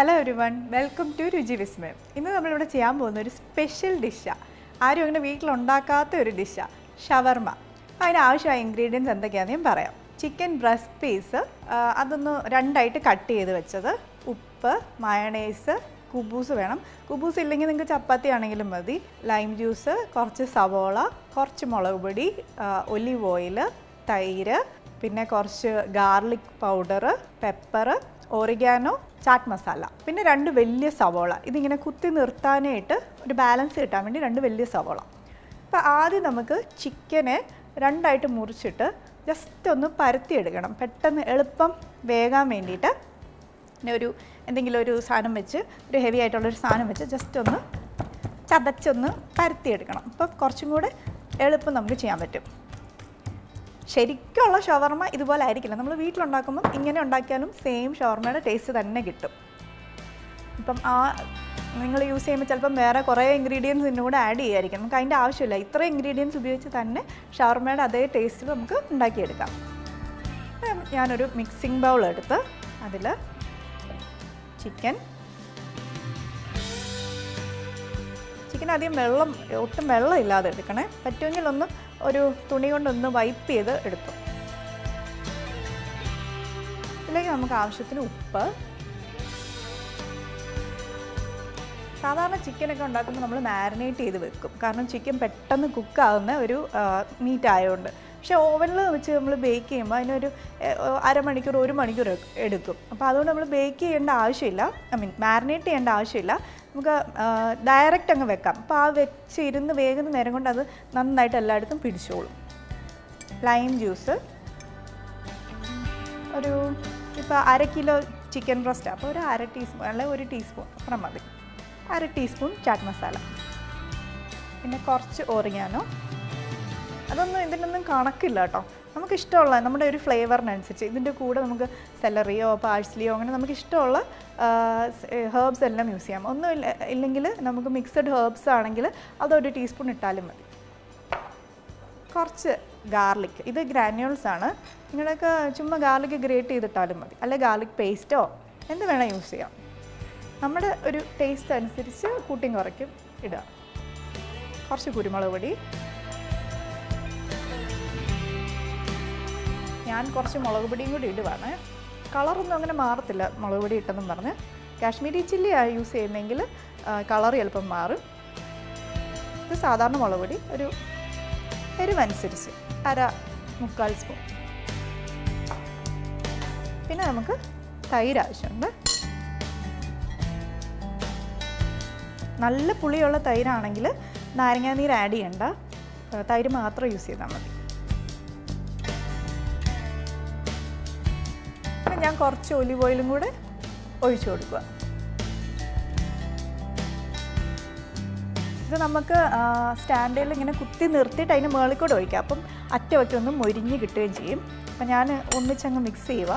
hello everyone welcome to Ruchi Vismayam ഇന്ന് നമ്മളിവിടെ ചെയ്യാൻ പോകുന്ന ഒരു സ്പെഷ്യൽ ഡിഷാണ് ആരും അങ്ങനെ വീട്ടിലുണ്ടാക്കാത്ത ഒരു ഡിഷാണ് ഷവർമ അതിന് ആവശ്യമായ ഇൻഗ്രീഡിയൻസ് എന്തൊക്കെയാണെന്ന് ഞാൻ പറയാം ചിക്കൻ ബ്രസ്റ്റ് പീസ് അതൊന്ന് രണ്ടായിട്ട് കട്ട് ചെയ്ത് വെച്ചത് ഉപ്പ് മയണൈസ് കുബൂസ് വേണം കുബൂസ് ഇല്ലെങ്കിൽ നിങ്ങൾക്ക് ചപ്പാത്തി ആണെങ്കിലും മതി ലൈം ജ്യൂസ് കുറച്ച് സവോള കുറച്ച് മുളക് പൊടി ഒലിവ് ഓയിൽ തൈര് പിന്നെ കുറച്ച് garlic powder pepper oregano chaat masala പിന്നെ രണ്ട് വലിയ സവോള ഇതിങ്ങനെ കുത്തി നിർത്താനായിട്ട് ഒരു ബാലൻസ് കിട്ടാൻ വേണ്ടി രണ്ട് വലിയ സവോള അപ്പോൾ ആദ്യം നമുക്ക് ചിക്കനെ രണ്ടായിട്ട് മുറിച്ചിട്ട് ജസ്റ്റ് ഒന്ന് പരത്തിയെടുക്കണം പെട്ടെന്ന് എളുപ്പം വേകാൻ വേണ്ടിയിട്ട് പിന്നെ ഒരു എന്തെങ്കിലും ഒരു സാധനം വെച്ച് ഒരു ഹെവി ആയിട്ടുള്ളൊരു സാധനം വെച്ച് ജസ്റ്റ് ഒന്ന് ചതച്ചൊന്ന് പരത്തിയെടുക്കണം അപ്പം കുറച്ചും കൂടെ എളുപ്പം നമുക്ക് ചെയ്യാൻ പറ്റും ശരിക്കുള്ള ഷവർമ ഇതുപോലെ ആയിരിക്കില്ല നമ്മൾ വീട്ടിലുണ്ടാക്കുമ്പോൾ ഇങ്ങനെ ഉണ്ടാക്കിയാലും സെയിം ഷവർമയുടെ ടേസ്റ്റ് തന്നെ കിട്ടും ഇപ്പം ആ നിങ്ങൾ യൂസ് ചെയ്യുമ്പോൾ ചിലപ്പം വേറെ കുറേ ഇൻഗ്രീഡിയൻസ് ഇതിൻ്റെ കൂടെ ആഡ് ചെയ്യുമായിരിക്കും നമുക്ക് അതിൻ്റെ ആവശ്യമില്ല ഇത്ര ഇൻഗ്രീഡിയൻസ് ഉപയോഗിച്ച് തന്നെ ഷവർമയുടെ അതേ ടേസ്റ്റിൽ നമുക്ക് ഉണ്ടാക്കിയെടുക്കാം ഉം, ഞാനൊരു മിക്സിംഗ് ബൗൾ എടുത്ത് അതിൽ ചിക്കൻ ചിക്കൻ ആദ്യം വെള്ളം ഒട്ടും വെള്ളം ഇല്ലാതെ എടുക്കണേ പറ്റുമെങ്കിൽ ഒന്ന് ഒരു തുണി കൊണ്ടൊന്ന് വൈപ്പ് ചെയ്ത് എടുത്തു ഇതിലേക്ക് നമുക്ക് ആവശ്യത്തിന് ഉപ്പ് സാധാരണ ചിക്കനൊക്കെ ഉണ്ടാക്കുമ്പോൾ നമ്മൾ മാരിനേറ്റ് ചെയ്ത് വെക്കും കാരണം ചിക്കൻ പെട്ടെന്ന് കുക്കാവുന്ന ഒരു മീറ്റ് ആയതുകൊണ്ട് പക്ഷേ ഓവനിൽ വെച്ച് നമ്മൾ ബേക്ക് ചെയ്യുമ്പോൾ അതിനൊരു ഏഹ്, അരമണിക്കൂർ ഒരു മണിക്കൂർ എട്- എടുക്കും അപ്പോൾ അതുകൊണ്ട് നമ്മൾ ബേക്ക് ചെയ്യേണ്ട ആവശ്യമില്ല ഐ മീൻ മാരിനേറ്റ് ചെയ്യേണ്ട ആവശ്യമില്ല നമുക്ക് ഡയറക്റ്റ് അങ്ങ് വെക്കാം അപ്പോൾ ആ വെച്ച് ഇരുന്ന് വേകുന്ന നേരം കൊണ്ട് അത് നന്നായിട്ട് എല്ലായിടത്തും പിടിച്ചോളും ലൈം ജ്യൂസ് ഒരു ഇപ്പോൾ അര കിലോ ചിക്കൻ ബ്രസ്റ്റ് അപ്പോൾ ഒരു അര ടീസ്പൂൺ അല്ലെങ്കിൽ ഒരു ടീസ്പൂൺ അത്ര മതി അര ടീസ്പൂൺ ചാറ്റ് മസാല പിന്നെ കുറച്ച് ഓറിയാനോ അതൊന്നും ഇതിനൊന്നും കണക്കില്ല കേട്ടോ നമുക്ക് ഇഷ്ടമുള്ള നമ്മുടെ ഒരു ഫ്ലേവറിനനുസരിച്ച് ഇതിൻ്റെ കൂടെ നമുക്ക് സെലറിയോ പാഴ്സ്ലിയോ അങ്ങനെ നമുക്ക് ഇഷ്ടമുള്ള ഹേർബ്സ് എല്ലാം യൂസ് ചെയ്യാം ഒന്നും ഇല്ല ഇല്ലെങ്കിൽ നമുക്ക് മിക്സഡ് ഹേർബ്സ് ആണെങ്കിൽ അതൊരു ടീസ്പൂൺ ഇട്ടാലും മതി കുറച്ച് ഗാർലിക് ഇത് ഗ്രാന്യൂൾസ് ആണ് നിങ്ങളൊക്കെ ചുമ്മാ ഗാർലിക് ഗ്രേറ്റ് ചെയ്തിട്ടാലും മതി അല്ലെ ഗാർലിക് പേസ്റ്റോ എന്ത് വേണം യൂസ് ചെയ്യാം നമ്മുടെ ഒരു ടേസ്റ്റ് അനുസരിച്ച് കൂട്ടിയും കുറയ്ക്കും ഇടുക കുറച്ച് കുരുമുളക് പൊടി ഞാൻ കുറച്ച് മുളക് പൊടിയും കൂടി ഇടുവാണ് കളറൊന്നും അങ്ങനെ മാറത്തില്ല മുളക് പൊടി ഇട്ടെന്നും പറഞ്ഞ് കാശ്മീരി ചില്ലി യൂസ് ചെയ്യുന്നെങ്കിൽ കളർ ചിലപ്പം മാറും ഇത് സാധാരണ മുളക് പൊടി ഒരു എരിവനുസരിച്ച് അര മുക്കാൽ സ്പൂൺ പിന്നെ നമുക്ക് തൈര് ആവശ്യമുണ്ട് നല്ല പുളിയുള്ള തൈരാണെങ്കിൽ നാരങ്ങാനീര് ആഡ് ചെയ്യണ്ട ഏഹ് തൈര് മാത്രം യൂസ് ചെയ്താൽ മതി പിന്നെ ഞാൻ കുറച്ച് ഒലിവ് ഓയിലും കൂടെ ഒഴിച്ചു കൊടുക്കുക ഇത് നമുക്ക് സ്റ്റാൻഡിൽ ഇങ്ങനെ കുത്തി നിർത്തിയിട്ട് അതിന് മുകളിൽ കൂടെ ഒഴിക്കാം അപ്പം അറ്റമൊക്കെ ഒന്ന് മൊരിഞ്ഞ് കിട്ടുകയും ചെയ്യും അപ്പം ഞാൻ ഒന്നിച്ചങ്ങ് മിക്സ് ചെയ്യുക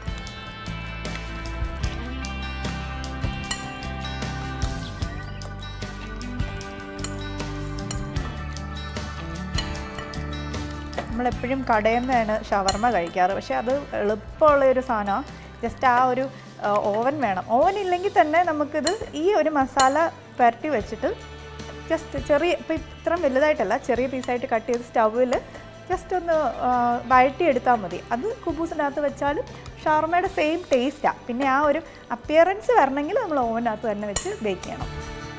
നമ്മളെപ്പോഴും കടയിൽ നിന്നാണ് ഷവർമ കഴിക്കാറ് പക്ഷേ അത് എളുപ്പമുള്ള ഒരു സാധനമാണ് ജസ്റ്റ് ആ ഒരു ഓവൻ വേണം ഓവൻ ഇല്ലെങ്കിൽ തന്നെ നമുക്കിത് ഈ ഒരു മസാല പുരട്ടി വെച്ചിട്ട് ജസ്റ്റ് ചെറിയ ഇപ്പം ഇത്രയും വലുതായിട്ടല്ല ചെറിയ പീസായിട്ട് കട്ട് ചെയ്ത് സ്റ്റൗവിൽ ജസ്റ്റ് ഒന്ന് ആ, വഴറ്റിയെടുത്താൽ മതി അത് കുബൂസിനകത്ത് വെച്ചാലും ഷവർമയുടെ സെയിം ടേസ്റ്റാണ് പിന്നെ ആ ഒരു അപ്പിയറൻസ് വരണമെങ്കിൽ നമ്മൾ ഓവനകത്ത് തന്നെ വെച്ച് ബേക്ക് ചെയ്യണം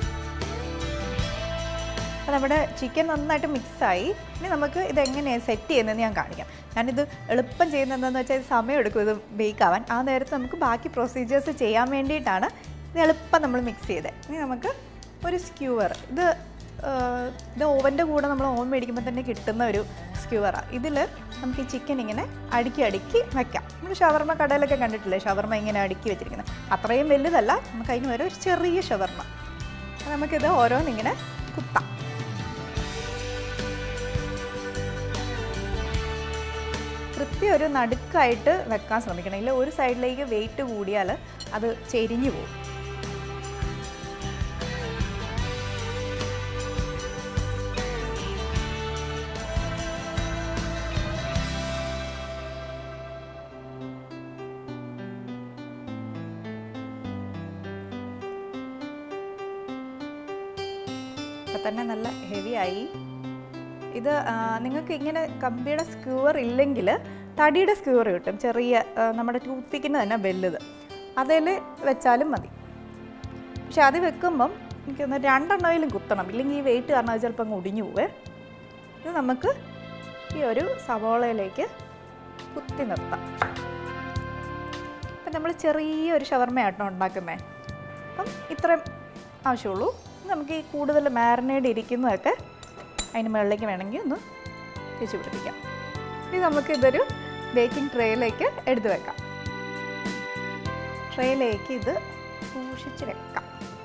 അപ്പോൾ നമ്മുടെ ചിക്കൻ നന്നായിട്ട് മിക്സായി ഇനി നമുക്ക് ഇതെങ്ങനെയാണ് സെറ്റ് ചെയ്യുന്നതെന്ന് ഞാൻ കാണിക്കാം ഞാനിത് എളുപ്പം ചെയ്യുന്നത് എന്താണെന്ന് വെച്ചാൽ ഇത് സമയം എടുക്കും ഇത് ബേക്ക് ആവാൻ ആ നേരത്ത് നമുക്ക് ബാക്കി പ്രൊസീജിയേഴ്സ് ചെയ്യാൻ വേണ്ടിയിട്ടാണ് ഇത് എളുപ്പം നമ്മൾ മിക്സ് ചെയ്തത് ഇനി നമുക്ക് ഒരു സ്ക്യൂവർ ഇത് ആ, ഇത് ഓവൻ്റെ കൂടെ നമ്മൾ ഓവൻ മേടിക്കുമ്പോൾ തന്നെ കിട്ടുന്ന ഒരു സ്ക്യൂവറാണ് ഇതിൽ നമുക്ക് ഈ ചിക്കൻ ഇങ്ങനെ അടുക്കി അടുക്കി വെക്കാം നമ്മൾ ഷവർമ കടയിലൊക്കെ കണ്ടിട്ടില്ലേ ഷവർമ ഇങ്ങനെ അടുക്കി വെച്ചിരിക്കുന്നത് അത്രയും വലുതല്ല നമുക്ക് അതിന് വരെ ഒരു ചെറിയ ഷവർമ അപ്പോൾ നമുക്കിത് ഓരോന്നിങ്ങനെ കുത്താം കൃത്യം ഒരു നടുക്കായിട്ട് വെക്കാൻ ശ്രമിക്കണം ഇല്ല ഒരു സൈഡിലേക്ക് വെയിറ്റ് കൂടിയാൽ അത് ചെരിഞ്ഞു പോകും ഇപ്പം തന്നെ നല്ല ഹെവി ആയി ഇത് ആ, നിങ്ങൾക്ക് ഇങ്ങനെ കമ്പിയുടെ സ്ക്യൂവർ ഇല്ലെങ്കിൽ തടിയുടെ സ്ക്യൂവർ കിട്ടും ചെറിയ ആ, നമ്മുടെ ടൂത്ത് പിക്കിന് തന്നെ വലുത് അതിൽ വെച്ചാലും മതി പക്ഷെ അത് വെക്കുമ്പം എനിക്ക് തോന്നുന്നു രണ്ടെണ്ണയിലും കുത്തണം ഇല്ലെങ്കിൽ ഈ വെയിറ്റ് കാരണം അത് ചിലപ്പോൾ അങ്ങ് ഒടിഞ്ഞു പോവേ ഇത് നമുക്ക് ഈ ഒരു സവോളയിലേക്ക് കുത്തി നിർത്താം അപ്പം നമ്മൾ ചെറിയൊരു ഷവർമയാട്ടോ ഉണ്ടാക്കുന്നത് അപ്പം ഇത്രയും ആവശ്യമുള്ളൂ ഇനി നമുക്ക് ഈ കൂടുതൽ മാരിനേഡ് ഇരിക്കുന്നതൊക്കെ അതിന് മുകളിലേക്ക് വേണമെങ്കിൽ ഒന്ന് തിരിച്ചു പിടിപ്പിക്കാം ഇനി നമുക്ക് ഇതൊരു ബേക്കിംഗ് ട്രേയിലേക്ക് എടുത്തു വെക്കാം ട്രേയിലേക്ക് ഇത് സൂക്ഷിച്ച് വെക്കാം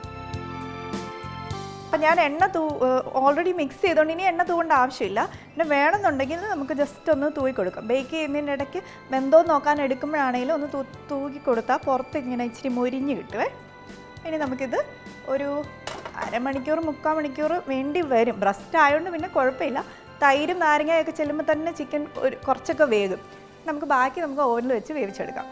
അപ്പം ഞാൻ എണ്ണ തൂ ഓൾറെഡി മിക്സ് ചെയ്തുകൊണ്ട് ഇനി എണ്ണ തൂവേണ്ട ആവശ്യമില്ല പിന്നെ വേണമെന്നുണ്ടെങ്കിൽ നമുക്ക് ജസ്റ്റ് ഒന്ന് തൂവി കൊടുക്കാം ബേക്ക് ചെയ്യുന്നതിൻ്റെ ഇടയ്ക്ക് വെന്തോ നോക്കാൻ എടുക്കുമ്പോഴാണെങ്കിലും ഒന്ന് തൂ തൂക്കി കൊടുത്താൽ പുറത്ത് ഇങ്ങനെ ഇച്ചിരി മൊരിഞ്ഞ് കിട്ടുവേ ഇനി നമുക്കിത് ഒരു അരമണിക്കൂർ മുക്കാൽ മണിക്കൂർ വേണ്ടി വരും ബ്രസ്റ്റ് ആയതുകൊണ്ട് പിന്നെ കുഴപ്പമില്ല തൈരും നാരങ്ങയൊക്കെ ചെല്ലുമ്പോൾ തന്നെ ചിക്കൻ ഒരു കുറച്ചൊക്കെ വേകും നമുക്ക് ബാക്കി നമുക്ക് ഓവനിൽ വെച്ച് വേവിച്ചെടുക്കാം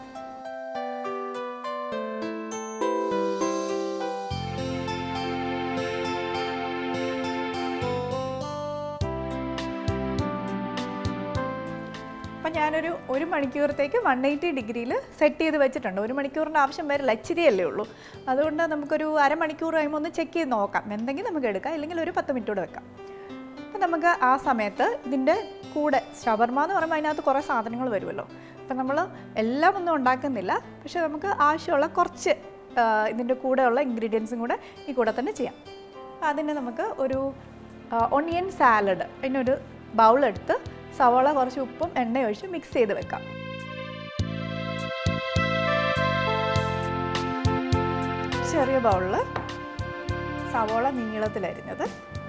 അപ്പം ഞാനൊരു ഒരു മണിക്കൂറത്തേക്ക് വൺ എയ്റ്റി ഡിഗ്രിയിൽ സെറ്റ് ചെയ്ത് വെച്ചിട്ടുണ്ട് ഒരു മണിക്കൂറിൻ്റെ ആവശ്യം വരില്ല ഇച്ചിരിയല്ലേ ഉള്ളൂ അതുകൊണ്ട് നമുക്കൊരു അരമണിക്കൂർ കഴിയുമ്പോൾ ഒന്ന് ചെക്ക് ചെയ്ത് നോക്കാം എന്തെങ്കിലും നമുക്ക് എടുക്കാം ഇല്ലെങ്കിൽ ഒരു പത്ത് മിനിറ്റ് കൂടെ വെക്കാം അപ്പം നമുക്ക് ആ സമയത്ത് ഇതിൻ്റെ കൂടെ ഷവർമ എന്ന് പറയുമ്പോൾ അതിനകത്ത് കുറേ സാധനങ്ങൾ വരുമല്ലോ അപ്പം നമ്മൾ എല്ലാം ഒന്നും ഉണ്ടാക്കുന്നില്ല പക്ഷേ നമുക്ക് ആവശ്യമുള്ള കുറച്ച് ആ, ഇതിൻ്റെ കൂടെയുള്ള ഇൻഗ്രീഡിയൻസും കൂടെ ഈ കൂടെ തന്നെ ചെയ്യാം അപ്പം അതിന് നമുക്ക് ഒരു ഒണിയൻ സാലഡ് അതിനൊരു ബൗളെടുത്ത് സവാള കുറച്ച് ഉപ്പും എണ്ണയും ഒഴിച്ച് മിക്സ് ചെയ്ത് വെക്കാം ചെറിയ ബൗളിൽ സവാള നീളത്തിലരിഞ്ഞത്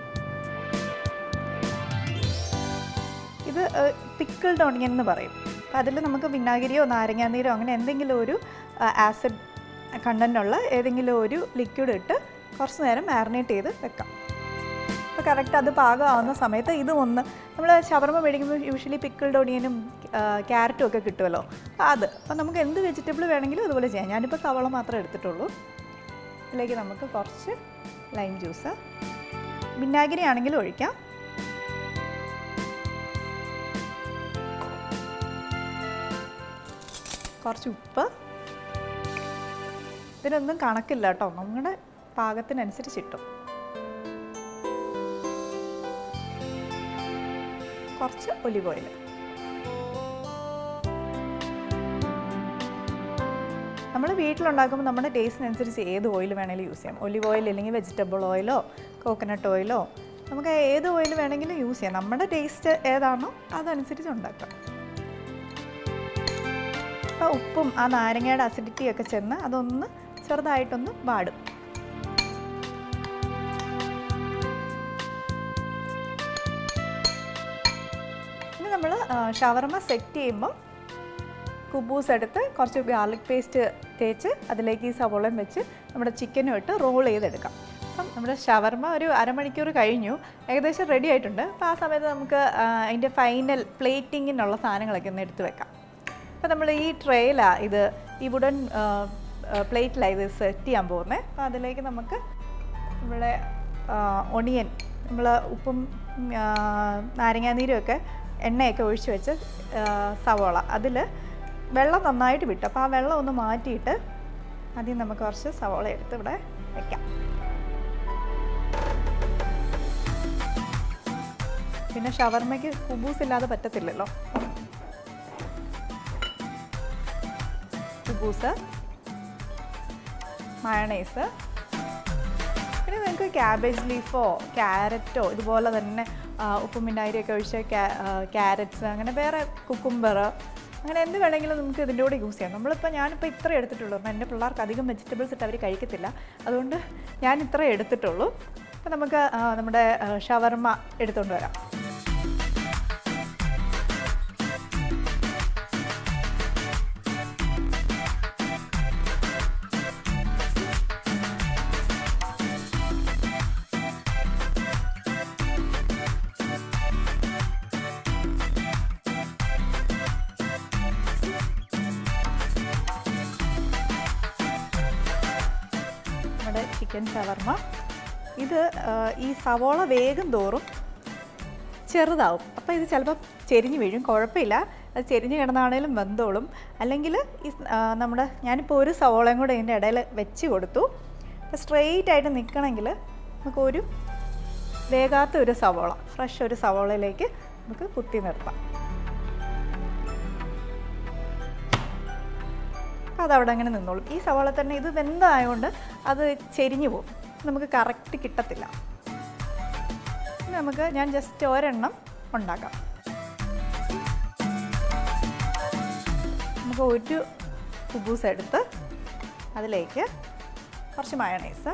ഇത് പിക്കിൾഡ് ഓണിയൻ എന്ന് പറയും അപ്പോൾ അതിൽ നമുക്ക് വിനാഗിരിയോ നാരങ്ങാനീരോ അങ്ങനെ എന്തെങ്കിലും ഒരു ആസിഡ് കണ്ടൻ്റുള്ള ഏതെങ്കിലും ഒരു ലിക്വിഡ് ഇട്ട് കുറച്ച് നേരം മാരിനേറ്റ് ചെയ്ത് വെക്കാം അപ്പോൾ കറക്റ്റ് അത് പാകമാവുന്ന സമയത്ത് ഇത് ഒന്ന് നമ്മൾ ഷവർമ മേടിക്കുമ്പോൾ യൂഷ്വലി പിക്കിൾഡ് ഓണിയനും ക്യാരറ്റും ഒക്കെ കിട്ടുമല്ലോ അപ്പോൾ അത് അപ്പോൾ നമുക്ക് എന്ത് വെജിറ്റബിൾ വേണമെങ്കിലും അതുപോലെ ചെയ്യാം ഞാനിപ്പോൾ സവള മാത്രമേ എടുത്തിട്ടുള്ളൂ ഇതിലേക്ക് നമുക്ക് കുറച്ച് ലൈം ജ്യൂസ് വിനാഗിരി ആണെങ്കിലും ഒഴിക്കാം കുറച്ച് ഉപ്പ് ഇതിനൊന്നും കണക്കില്ല കേട്ടോ നമ്മുടെ പാകത്തിനനുസരിച്ച് ഇട്ടും കുറച്ച് ഒലിവ് ഓയിൽ നമ്മൾ വീട്ടിലുണ്ടാക്കുമ്പോൾ നമ്മുടെ ടേസ്റ്റിനനുസരിച്ച് ഏത് ഓയിൽ വേണമെങ്കിലും യൂസ് ചെയ്യാം ഒലിവ് ഓയിൽ അല്ലെങ്കിൽ വെജിറ്റബിൾ ഓയിലോ കോക്കനട്ട് ഓയിലോ നമുക്ക് ഏത് ഓയിൽ വേണമെങ്കിലും യൂസ് ചെയ്യാം നമ്മുടെ ടേസ്റ്റ് ഏതാണോ അതനുസരിച്ച് ഉണ്ടാക്കാം അപ്പോൾ ഉപ്പും ആ നാരങ്ങയുടെ അസിഡിറ്റി ഒക്കെ ചെന്ന് അതൊന്ന് ചെറുതായിട്ടൊന്ന് വാടും ഇനി നമ്മൾ ഷവർമ സെറ്റ് ചെയ്യുമ്പം കുബൂസ് എടുത്ത് കുറച്ച് ഗാർലിക് പേസ്റ്റ് തേച്ച് അതിലേക്ക് ഈ സവോളയും വെച്ച് നമ്മുടെ ചിക്കനും ഇട്ട് റോൾ ചെയ്തെടുക്കാം അപ്പം നമ്മുടെ ഷവർമ ഒരു അരമണിക്കൂർ കഴിഞ്ഞു ഏകദേശം റെഡി ആയിട്ടുണ്ട് അപ്പോൾ ആ സമയത്ത് നമുക്ക് ആ, അതിൻ്റെ ഫൈനൽ പ്ലേറ്റിങ്ങിനുള്ള സാധനങ്ങളൊക്കെ ഒന്ന് എടുത്ത് വെക്കാം അപ്പോൾ നമ്മൾ ഈ ട്രേയിലാണ് ഇത് ഈ വുഡൻ പ്ലേറ്റിലാണ് ഇത് സെറ്റ് ചെയ്യാൻ പോകുന്നത് അപ്പോൾ അതിലേക്ക് നമുക്ക് നമ്മുടെ ഒണിയൻ നമ്മൾ ഉപ്പും ഉം, ആ, നാരങ്ങാനീരും ഒക്കെ എണ്ണയൊക്കെ ഒഴിച്ച് വെച്ച് ആ, സവോള അതിൽ വെള്ളം നന്നായിട്ട് വിട്ടു അപ്പോൾ ആ വെള്ളം ഒന്ന് മാറ്റിയിട്ട് ആദ്യം നമുക്ക് കുറച്ച് സവോള എടുത്ത് ഇവിടെ വെക്കാം പിന്നെ ഷവർമ്മയ്ക്ക് കുബൂസ് ഇല്ലാതെ പറ്റത്തില്ലല്ലോ കുബൂസ് മയണൈസ് പിന്നെ നിങ്ങൾക്ക് ക്യാബേജ് ലീഫോ ക്യാരറ്റോ ഇതുപോലെ തന്നെ ആ, ഉപ്പും മിന്നാരിയൊക്കെ ഒഴിച്ച ക്യാരറ്റ്സ് അങ്ങനെ വേറെ കുക്കുംബർ അങ്ങനെ എന്ത് വേണമെങ്കിലും നമുക്ക് ഇതിൻ്റെ കൂടെ യൂസ് ചെയ്യാം നമ്മളിപ്പോൾ ഞാനിപ്പോൾ ഇത്ര എടുത്തിട്ടുള്ളൂ അപ്പം എൻ്റെ പിള്ളേർക്ക് അധികം വെജിറ്റബിൾസ് ഇട്ട് അവർ കഴിക്കത്തില്ല അതുകൊണ്ട് ഞാൻ ഇത്ര എടുത്തിട്ടുള്ളൂ അപ്പോൾ നമുക്ക് ആ, നമ്മുടെ ആ, ഷവർമ്മ എടുത്തുകൊണ്ട് വരാം നമ്മുടെ ചിക്കൻ ഷവർമ്മ ഇത് ആ, ഈ സവോള വേഗം തോറും ചെറുതാവും അപ്പോൾ ഇത് ചിലപ്പോൾ ചെരിഞ്ഞ് വീഴും കുഴപ്പമില്ല അത് ചെരിഞ്ഞ് കിടന്നാണേലും വെന്തോളും അല്ലെങ്കിൽ ഈ സ്- ആ, നമ്മുടെ ഞാനിപ്പോൾ ഒരു സവോളയും കൂടെ ഇതിൻ്റെ ഇടയിൽ വെച്ച് കൊടുത്തു അപ്പോൾ സ്ട്രെയിറ്റ് ആയിട്ട് നിൽക്കണമെങ്കിൽ നമുക്ക് ഒരു വേകാത്ത ഒരു സവോള ഫ്രഷ് ഒരു സവോളയിലേക്ക് നമുക്ക് കുത്തി നിർത്താം അതവിടെ അങ്ങനെ നിന്നോളും ഈ സവാള തന്നെ ഇത് വെന്തമായതുകൊണ്ട് അത് ചെരിഞ്ഞു പോകും നമുക്ക് കറക്റ്റ് കിട്ടത്തില്ല ഇനി നമുക്ക് ഞാൻ ജസ്റ്റ് ഒരെണ്ണം ഉണ്ടാക്കാം നമുക്ക് ഒരു കുബൂസ് എടുത്ത് അതിലേക്ക് കുറച്ച് മയണൈസ്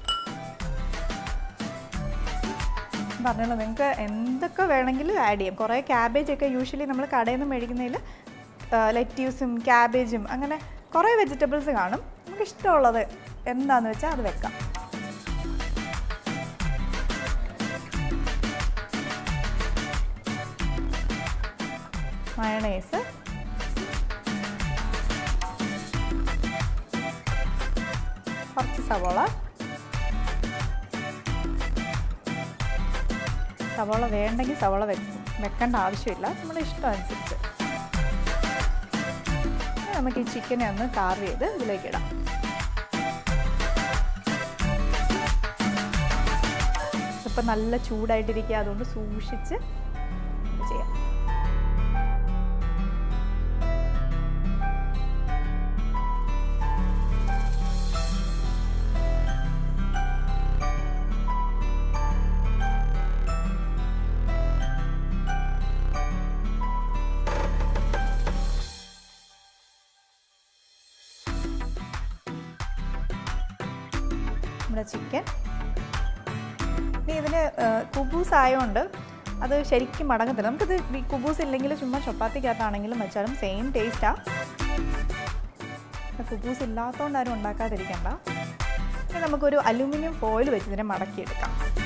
പറഞ്ഞല്ലോ നിങ്ങൾക്ക് എന്തൊക്കെ വേണമെങ്കിലും ആഡ് ചെയ്യാം കുറേ ക്യാബേജ് ഒക്കെ യൂഷ്വലി നമ്മൾ കടയിൽ നിന്ന് മേടിക്കുന്നതിൽ ലെറ്റ്യൂസും ക്യാബേജും അങ്ങനെ കുറേ വെജിറ്റബിൾസ് കാണും നമുക്ക് ഇഷ്ടമുള്ളത് എന്താന്ന് വെച്ചാൽ അത് വെക്കാം മയണൈസ് കുറച്ച് സവോള സവോള വേണ്ടെങ്കിൽ സവോള വെക്കും വെക്കേണ്ട ആവശ്യമില്ല നമ്മുടെ ഇഷ്ടം അനുസരിച്ച് ഇനി നമുക്ക് ഈ ചിക്കനെ ഒന്ന് കാർവ് ചെയ്ത് ഇതിലേക്ക് ഇടാം ഇപ്പം നല്ല ചൂടായിട്ടിരിക്കുക അതുകൊണ്ട് സൂക്ഷിച്ച് ഇത് ചെയ്യാം നമ്മുടെ ചിക്കൻ ഇനി ഇതിന് കുബൂസ് ആയതുകൊണ്ട് അത് ശരിക്കും മടങ്ങത്തില്ല നമുക്കിത് ഈ കുബൂസ് ഇല്ലെങ്കിൽ ചുമ്മാ ചപ്പാത്തിക്കകത്താണെങ്കിലും വെച്ചാലും സെയിം ടേസ്റ്റാണ് കുബൂസ് ഇല്ലാത്തതുകൊണ്ട് ആരും ഉണ്ടാക്കാതിരിക്കണ്ട ഇനി നമുക്കൊരു അലുമിനിയം ഫോയിൽ വെച്ച് ഇതിനെ മടക്കിയെടുക്കാം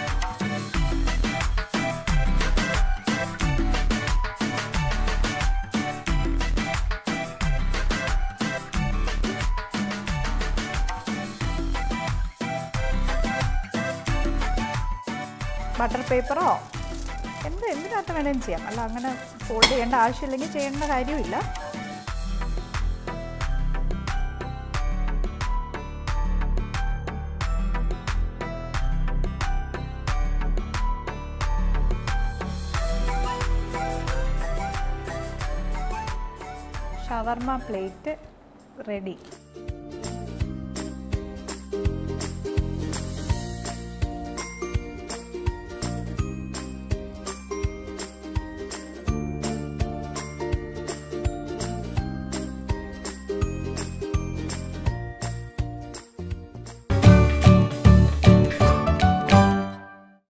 ബട്ടർ പേപ്പറോ എന്ത് എന്തിനകത്ത് വേണേലും ചെയ്യാം അല്ല അങ്ങനെ ഫോൾഡ് ചെയ്യേണ്ട ആവശ്യമില്ലെങ്കിൽ ചെയ്യേണ്ട കാര്യമില്ല ഷവർമ പ്ലേറ്റ് റെഡി